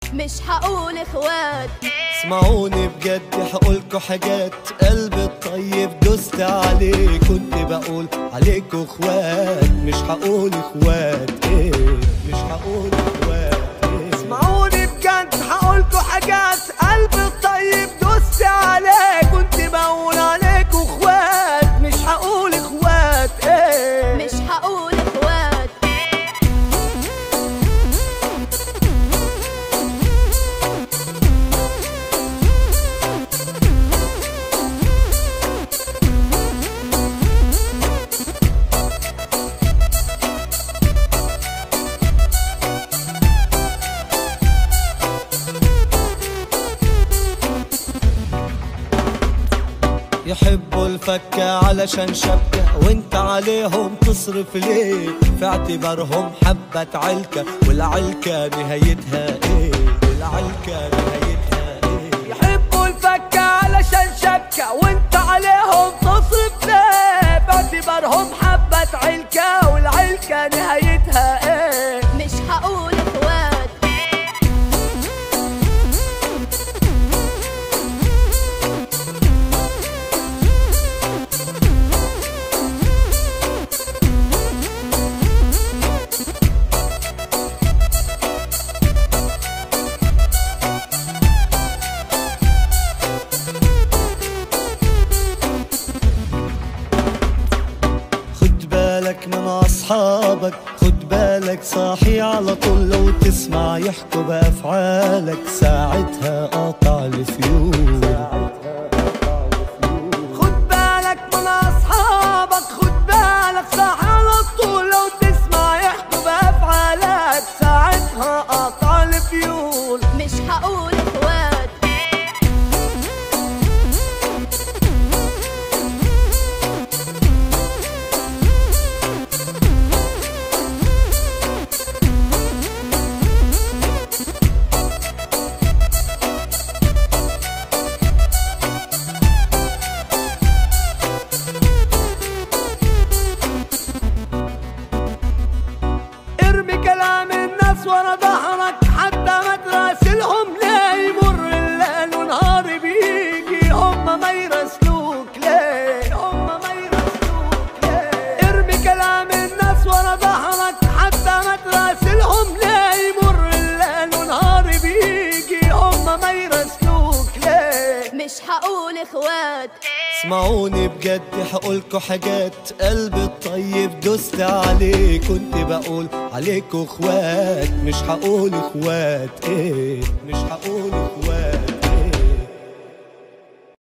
مش هقول اخوات اسمعوني بجد هقولكوا حاجات قلبي الطيب دوست عليه كنت بقول عليكوا اخوات مش هقول اخوات ايه مش هقول اخوات ايه اسمعوني بجد هقولكوا حاجات قلبي الطيب دوست عليه كنت بقول عليكوا اخوات مش هقول اخوات ايه مش هقول اخوات يحبوا الفكة علشان شبكة وانت عليهم تصرف ليه في اعتبارهم حبة علكة والعلكة نهايتها ايه والعلكة نهايتها ايه يحبوا الفكة علشان شبكة وانت عليهم تصرف ليه باعتبارهم حبة علكة والعلكة نهايتها ايه مش هقول اخوات خد بالك من اصحابك خد بالك صاحي على طول لو تسمع يحكوا بافعالك ساعتها قاطع الفيول خد بالك من اصحابك خد بالك صح على طول لو تسمع يحكوا بافعالك ساعتها قطع الفيول مش هقول اخوات ارمي كلام الناس ورا ظهرك حتى ما تراسلهم ليه يمر الليل ونهار بيجي هم ما يراسلوك ليه هم ما يراسلوك ليه ارمي كلام الناس ورا ظهرك حتى ما تراسلهم ليه يمر الليل ونهار بيجي هم ما يراسلوك ليه مش هقول اخوات اسمعوني بجد هقولكوا حاجات قلبي الطيب دوست عليه كنت بقول عليكوا اخوات مش هقول اخوات ايه مش هقول اخوات